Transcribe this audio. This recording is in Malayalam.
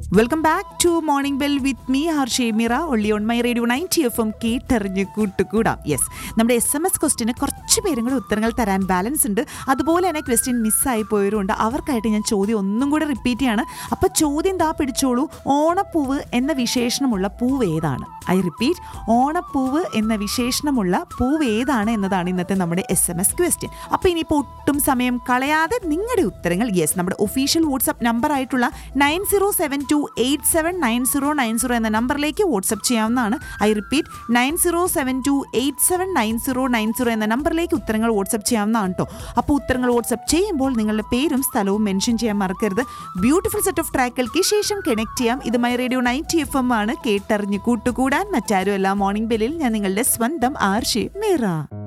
welcome back to morning bell with me ഹർഷേ മിറ ഒള്ളി on my radio ninety F M കേട്ടെറിഞ്ഞ് കൂട്ടുകൂടാം യെസ് നമ്മുടെ എസ് എം എസ് ക്വസ്റ്റിന് കുറച്ച് പേരും കൂടെ ഉത്തരങ്ങൾ തരാൻ ബാലൻസ് ഉണ്ട് അതുപോലെ തന്നെ ക്വസ്റ്റ്യൻ മിസ്സായി പോയവരുണ്ട് അവർക്കായിട്ട് ഞാൻ ചോദ്യം ഒന്നും കൂടെ റിപ്പീറ്റ് ചെയ്യാണ് അപ്പോൾ ചോദ്യം താ പിടിച്ചോളൂ ഓണപ്പൂവ് എന്ന വിശേഷണമുള്ള പൂവ് ഏതാണ് ഐ റിപ്പീറ്റ് ഓണപ്പൂവ് എന്ന വിശേഷണമുള്ള പൂവ് ഏതാണ് എന്നതാണ് ഇന്നത്തെ നമ്മുടെ എസ് എം എസ് ക്വസ്റ്റ്യൻ അപ്പോൾ ഇനിയിപ്പോൾ ഒട്ടും സമയം കളയാതെ നിങ്ങളുടെ ഉത്തരങ്ങൾ യെസ് നമ്മുടെ ഒഫീഷ്യൽ വാട്സപ്പ് നമ്പർ ആയിട്ടുള്ള nine zero seven two eight seven nine zero nine zero എന്ന നമ്പറിലേക്ക് വാട്സപ്പ് ചെയ്യാവുന്നതാണ് I repeat nine zero seven two eight seven nine zero nine zero എന്ന നമ്പറിലേക്ക് ഉത്തരങ്ങൾ വാട്സപ്പ് ചെയ്യാവുന്നതാണ് കേട്ടോ അപ്പോൾ ഉത്തരങ്ങൾ വാട്സപ്പ് ചെയ്യുമ്പോൾ നിങ്ങളുടെ പേരും സ്ഥലവും മെൻഷൻ ചെയ്യാൻ മറക്കരുത് ബ്യൂട്ടിഫുൾ സെറ്റ് ഓഫ് ട്രാക്കുകൾക്ക് ശേഷം കണക്ട് ചെയ്യാം ഇത് my radio ninety F M ആണ് കേട്ടറിഞ്ഞ് കൂട്ടുകൂടാൻ മറ്റാരും എല്ലാ മോർണിംഗ് ബെല്ലിൽ ഞാൻ നിങ്ങളുടെ സ്വന്തം ആർഷി മീറ